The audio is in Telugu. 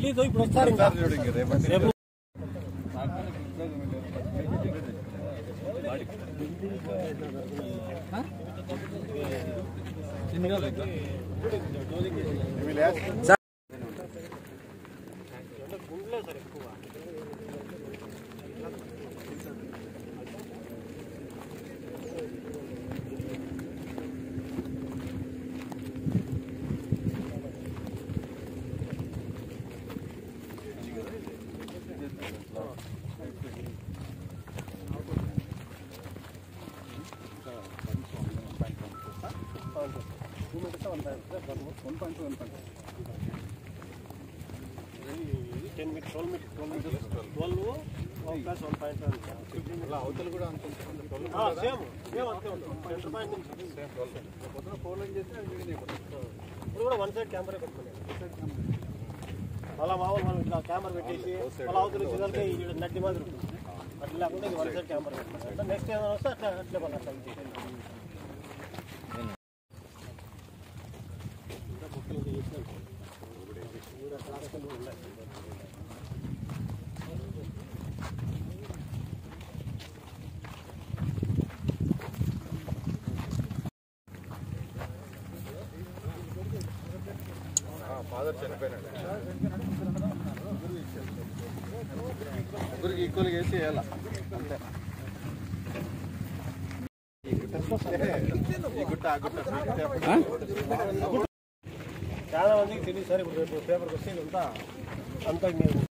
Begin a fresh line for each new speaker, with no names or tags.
తీసు ఇప్పుడు వస్తారు ఇంకా రేపు ten metre twelve metre twelve metre twelve plus one point
అవతల కూడా అంత
సేమ్ సేమ్ అంతే ఉంటుంది సెంటర్ పాయింట్ నుంచి
పొద్దున ఫోర్ లైన్ చేస్తే అది వీడియో
ఇప్పుడు కూడా వన్ సైడ్ కెమెరా పెట్టుకున్నాను అలా మామూలు మనం ఇట్లా కెమెరా పెట్టేసి అలా అవతల చివరికి ఈ నడ్డి మాదిరి ఉంటుంది అట్లా లేకుండా ఇది వన్ సైడ్ కెమెరా పెట్టుకున్నాను నెక్స్ట్ ఏమైనా వస్తే అట్లా అట్లే పని అట్లా ఇది.
ఫాదర్ చనిపోయినాడు ముగ్గురికి ఈక్వల్గా వేసి వేయాల అంతే ఈ గుట్ట చూస్తే ఈ గుట్ట ఆ గుట్ట చూస్తే అప్పుడు
చాలా మందికి తెలియదు సార్ ఇప్పుడు రేపు పేపర్కి వస్తే ఇదంతా అంతా మేము